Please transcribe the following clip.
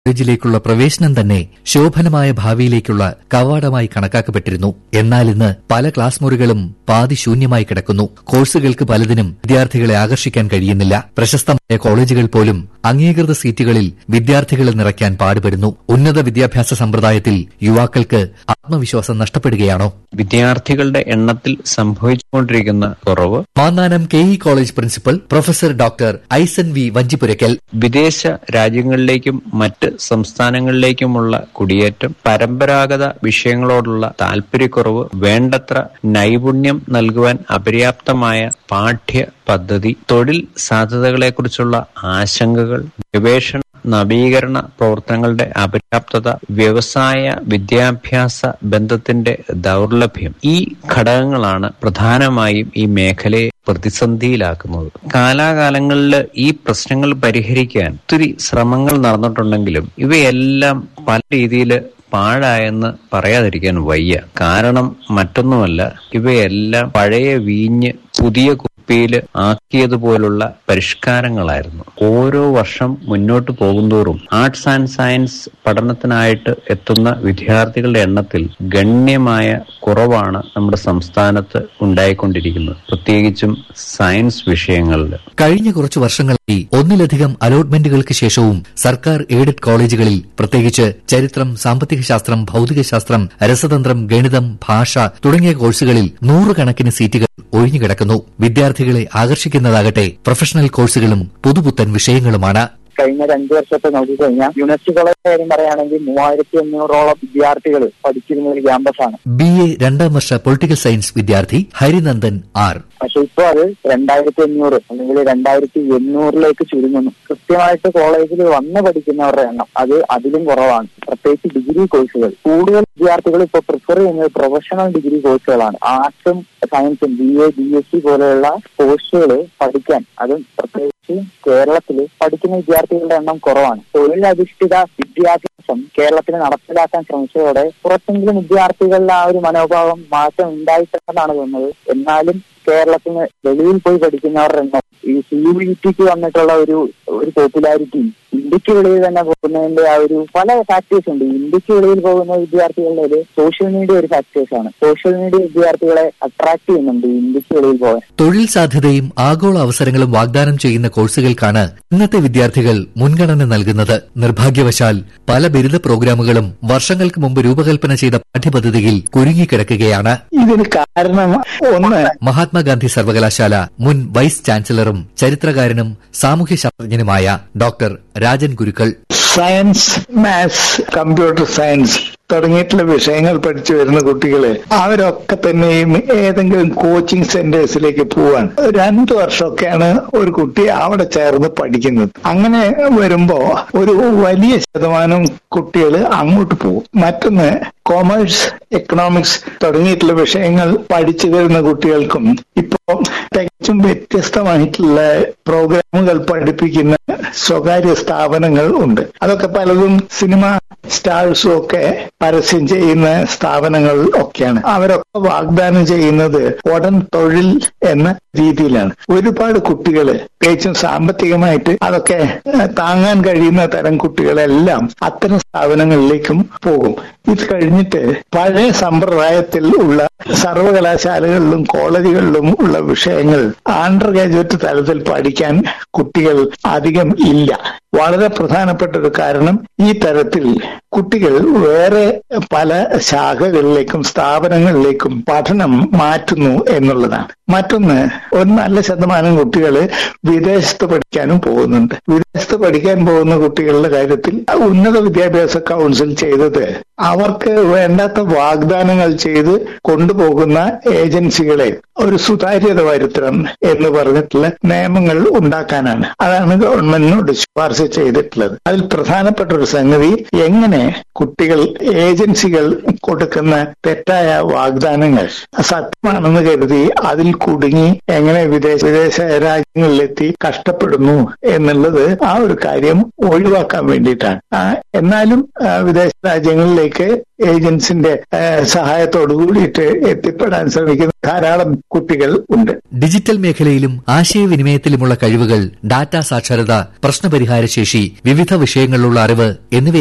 കോളേജിലേക്കുള്ള പ്രവേശനം തന്നെ ശോഭനമായ ഭാവിയിലേക്കുള്ള കവാടമായി കണക്കാക്കപ്പെട്ടിരുന്നു എന്നാൽ ഇന്ന് പല ക്ലാസ് മുറികളും പാതി ശൂന്യമായി കിടക്കുന്നു കോഴ്സുകൾക്ക് പലതിനും വിദ്യാർത്ഥികളെ ആകർഷിക്കാൻ കഴിയുന്നില്ല പ്രശസ്തമായ കോളേജുകൾ പോലും അംഗീകൃത സീറ്റുകളിൽ വിദ്യാർത്ഥികളെ നിറയ്ക്കാൻ പാടുപെടുന്നു ഉന്നത വിദ്യാഭ്യാസ സമ്പ്രദായത്തിൽ യുവാക്കൾക്ക് ആത്മവിശ്വാസം നഷ്ടപ്പെടുകയാണോ വിദ്യാർത്ഥികളുടെ എണ്ണത്തിൽ സംഭവിച്ചുകൊണ്ടിരിക്കുന്ന കുറവ് Mannanam K E college principal professor doctor Aisan V Vanchipurackal വിദേശ രാജ്യങ്ങളിലേക്കും മറ്റ് സംസ്ഥാനങ്ങളിലേക്കുമുള്ള കുടിയേറ്റം പരമ്പരാഗത വിഷയങ്ങളോടുള്ള താല്പര്യക്കുറവ് വേണ്ടത്ര നൈപുണ്യം നൽകുവാൻ അപര്യാപ്തമായ പാഠ്യ പദ്ധതി തൊഴിൽ സാധ്യതകളെക്കുറിച്ചുള്ള ആശങ്കകൾ ഗവേഷണ നവീകരണ പ്രവർത്തനങ്ങളുടെ അപര്യാപ്തത വ്യവസായ വിദ്യാഭ്യാസ ബന്ധത്തിന്റെ ദൗർലഭ്യം ഈ ഘടകങ്ങളാണ് പ്രധാനമായും ഈ മേഖലയെ പ്രതിസന്ധിയിലാക്കുന്നത് കാലാകാലങ്ങളിൽ ഈ പ്രശ്നങ്ങൾ പരിഹരിക്കാൻ ഒത്തിരി ശ്രമങ്ങൾ നടന്നിട്ടുണ്ടെങ്കിലും ഇവയെല്ലാം പല രീതിയിൽ പാഴായെന്ന് പറയാതിരിക്കാൻ വയ്യ കാരണം മറ്റൊന്നുമല്ല ഇവയെല്ലാം പഴയ വീഞ്ഞ് പുതിയ കുപ്പിയിൽ ആക്കിയതുപോലുള്ള പരിഷ്കാരങ്ങളായിരുന്നു ഓരോ വർഷം മുന്നോട്ട് പോകുന്തോറും ആർട്സ് ആൻഡ് സയൻസ് പഠനത്തിനായിട്ട് എത്തുന്ന വിദ്യാർത്ഥികളുടെ എണ്ണത്തിൽ ഗണ്യമായ കുറവാണ് നമ്മുടെ സംസ്ഥാനത്ത് ഉണ്ടായിക്കൊണ്ടിരിക്കുന്നത് പ്രത്യേകിച്ചും സയൻസ് വിഷയങ്ങളിൽ കഴിഞ്ഞ കുറച്ചു വർഷങ്ങളായി ഒന്നിലധികം അലോട്ട്മെന്റുകൾക്ക് ശേഷവും സർക്കാർ എയ്ഡഡ് കോളേജുകളിൽ പ്രത്യേകിച്ച് ചരിത്രം സാമ്പത്തികശാസ്ത്രം ഭൌതികശാസ്ത്രം രസതന്ത്രം ഗണിതം ഭാഷ തുടങ്ങിയ കോഴ്സുകളിൽ നൂറുകണക്കിന് സീറ്റുകൾ ഒഴിഞ്ഞുകിടക്കുന്നു വിദ്യാർത്ഥികളെ ആകർഷിക്കുന്നതാകട്ടെ പ്രൊഫഷണൽ കോഴ്സുകളും പുതുപുത്തൻ വിഷയങ്ങളുമാണ് കഴിഞ്ഞ രണ്ടു വർഷത്തെ നോക്കിക്കഴിഞ്ഞാൽ യൂണിവേഴ്സിറ്റി കോളേജ് കാര്യം പറയുകയാണെങ്കിൽ മൂവായിരത്തി അഞ്ഞൂറോളം വിദ്യാർത്ഥികൾ പഠിച്ചിരുന്ന ഒരു ക്യാമ്പസാണ് ബി എ രണ്ടാം വർഷ പൊളിറ്റിക്കൽ സയൻസ് വിദ്യാർത്ഥി ഹരിനന്ദൻ ആർ പക്ഷെ ഇപ്പൊ അത് രണ്ടായിരത്തി അഞ്ഞൂറ് അല്ലെങ്കിൽ രണ്ടായിരത്തി എണ്ണൂറിലേക്ക് ചുരുങ്ങുന്നു കൃത്യമായിട്ട് കോളേജിൽ വന്ന് പഠിക്കുന്നവരുടെ എണ്ണം അത് അതിലും കുറവാണ് പ്രത്യേകിച്ച് ഡിഗ്രി കോഴ്സുകൾ കൂടുതൽ വിദ്യാർത്ഥികൾ ഇപ്പോൾ പ്രിഫർ ചെയ്യുന്നത് പ്രൊഫഷണൽ ഡിഗ്രി കോഴ്സുകളാണ് ആർട്സും സയൻസും B A B S C പോലെയുള്ള കോഴ്സുകൾ പഠിക്കാൻ അതും പ്രത്യേകിച്ച് കേരളത്തിൽ പഠിക്കുന്ന വിദ്യാർത്ഥികളുടെ എണ്ണം കുറവാണ് തൊഴിലധിഷ്ഠിത വിദ്യാഭ്യാസം കേരളത്തിൽ നടപ്പിലാക്കാൻ ശ്രമിച്ചതോടെ കുറച്ചെങ്കിലും വിദ്യാർത്ഥികളുടെ ആ ഒരു മനോഭാവം മാറ്റം ഉണ്ടായിട്ടുണ്ടെന്നാണ് തോന്നുന്നത് എന്നാലും കേരളത്തിന് വെളിയിൽ പോയി പഠിക്കുന്നവരുടെ എണ്ണം ഈ സി യു ഇ ടിക്ക് വന്നിട്ടുള്ള ഒരു ഒരു പോപ്പുലാരിറ്റി ഇന്ത്യക്ക് വെളിയിൽ തന്നെ പോകുന്നതിന്റെ ആ ഒരു പല ഫാക്ടേഴ്സ് ഉണ്ട് ഇന്ത്യക്ക് വെളിയിൽ പോകുന്ന വിദ്യാർത്ഥികളുടെ ഒരു സോഷ്യൽ മീഡിയ ഒരു ഫാക്ടേഴ്സ് ആണ് സോഷ്യൽ മീഡിയ വിദ്യാർത്ഥികളെ അട്രാക്ട് ചെയ്യുന്നുണ്ട് ഇന്ത്യക്ക് വെളിയിൽ പോകാൻ തൊഴിൽ സാധ്യതയും ആഗോള അവസരങ്ങളും വാഗ്ദാനം ചെയ്യുന്ന കോഴ്സുകൾക്കാണ് ഇന്നത്തെ വിദ്യാർത്ഥികൾ മുൻഗണന നൽകുന്നത് നിർഭാഗ്യവശാൽ പല ബിരുദ പ്രോഗ്രാമുകളും വർഷങ്ങൾക്ക് മുമ്പ് രൂപകൽപ്പന ചെയ്ത പാഠ്യപദ്ധതിയിൽ കുരുങ്ങിക്കിടക്കുകയാണ് ഇതിന് കാരണം ഒന്ന് മഹാത്മാഗാന്ധി സർവകലാശാല മുൻ വൈസ് ചാൻസലറും ചരിത്രകാരനും സാമൂഹ്യശാസ്ത്രജ്ഞനുമായ doctor Rajan Gurukkal science maths computer science തുടങ്ങിയിട്ടുള്ള വിഷയങ്ങൾ പഠിച്ചു വരുന്ന കുട്ടികള് അവരൊക്കെ തന്നെയും ഏതെങ്കിലും കോച്ചിങ് സെന്റേഴ്സിലേക്ക് പോവാൻ രണ്ടു വർഷമൊക്കെയാണ് ഒരു കുട്ടി അവിടെ ചേർന്ന് പഠിക്കുന്നത് അങ്ങനെ വരുമ്പോ ഒരു വലിയ ശതമാനം കുട്ടികൾ അങ്ങോട്ട് പോകും മറ്റൊന്ന് കോമേഴ്സ് എക്കണോമിക്സ് തുടങ്ങിയിട്ടുള്ള വിഷയങ്ങൾ പഠിച്ചു വരുന്ന കുട്ടികൾക്കും ഇപ്പോ തികച്ചും വ്യത്യസ്തമായിട്ടുള്ള പ്രോഗ്രാമുകൾ പഠിപ്പിക്കുന്ന സ്വകാര്യ സ്ഥാപനങ്ങൾ ഉണ്ട് അതൊക്കെ പലതും സിനിമ സ്റ്റാർസും ഒക്കെ പരസ്യം ചെയ്യുന്ന സ്ഥാപനങ്ങൾ ഒക്കെയാണ് അവരൊക്കെ വാഗ്ദാനം ചെയ്യുന്നത് ഉടൻ തൊഴിൽ എന്ന രീതിയിലാണ് ഒരുപാട് കുട്ടികള് പ്രത്യേകിച്ചും സാമ്പത്തികമായിട്ട് അതൊക്കെ താങ്ങാൻ കഴിയുന്ന തരം കുട്ടികളെല്ലാം അത്തരം സ്ഥാപനങ്ങളിലേക്കും പോകും ഇത് കഴിഞ്ഞിട്ട് പഴയ സമ്പ്രദായത്തിൽ ഉള്ള സർവകലാശാലകളിലും കോളേജുകളിലും ഉള്ള വിഷയങ്ങൾ അണ്ടർ ഗ്രാജുവേറ്റ് തലത്തിൽ പഠിക്കാൻ കുട്ടികൾ അധികം ഇല്ല വളരെ പ്രധാനപ്പെട്ട ഒരു കാരണം ഈ തരത്തിൽ കുട്ടികൾ വേറെ പല ശാഖകളിലേക്കും സ്ഥാപനങ്ങളിലേക്കും പഠനം മാറ്റുന്നു എന്നുള്ളതാണ് മറ്റൊന്ന് ഒരു നല്ല ശതമാനം കുട്ടികൾ വിദേശത്ത് പഠിക്കാനും പോകുന്നുണ്ട് വിദേശത്ത് പഠിക്കാൻ പോകുന്ന കുട്ടികളുടെ കാര്യത്തിൽ ഉന്നത വിദ്യാഭ്യാസ കൗൺസിൽ ചെയ്തത് അവർക്ക് വേണ്ടാത്ത വാഗ്ദാനങ്ങൾ ചെയ്ത് കൊണ്ടുപോകുന്ന ഏജൻസികളെ ഒരു സുതാര്യത വരുത്തണം എന്ന് പറഞ്ഞിട്ടുള്ള നിയമങ്ങൾ ഉണ്ടാക്കാനാണ് അതാണ് ഗവൺമെന്റിനോട് ശുപാർശ ചെയ്തിട്ടുള്ളത് അതിൽ പ്രധാനപ്പെട്ട ഒരു സംഗതി എങ്ങനെ കുട്ടികൾ ഏജൻസികൾ കൊടുക്കുന്ന തെറ്റായ വാഗ്ദാനങ്ങൾ സത്യമാണെന്ന് കരുതി അതിൽ കുടുങ്ങി എങ്ങനെ വിദേശ വിദേശ രാജ്യങ്ങളിലെത്തി കഷ്ടപ്പെടുന്നു എന്നുള്ളത് ആ ഒരു കാര്യം ഒഴിവാക്കാൻ വേണ്ടിയിട്ടാണ് ആ, എന്നാലും ആ, വിദേശ രാജ്യങ്ങളിലേക്ക് ഏജൻസിന്റെ ആ, സഹായത്തോടു കൂടിയിട്ട് എത്തിപ്പെടാൻ ശ്രമിക്കുന്ന ധാരാളം കുട്ടികൾ ഉണ്ട് ഡിജിറ്റൽ മേഖലയിലും ആശയവിനിമയത്തിലുമുള്ള കഴിവുകൾ ഡാറ്റാ സാക്ഷരത പ്രശ്നപരിഹാരശേഷി വിവിധ വിഷയങ്ങളിലുള്ള അറിവ് എന്നിവ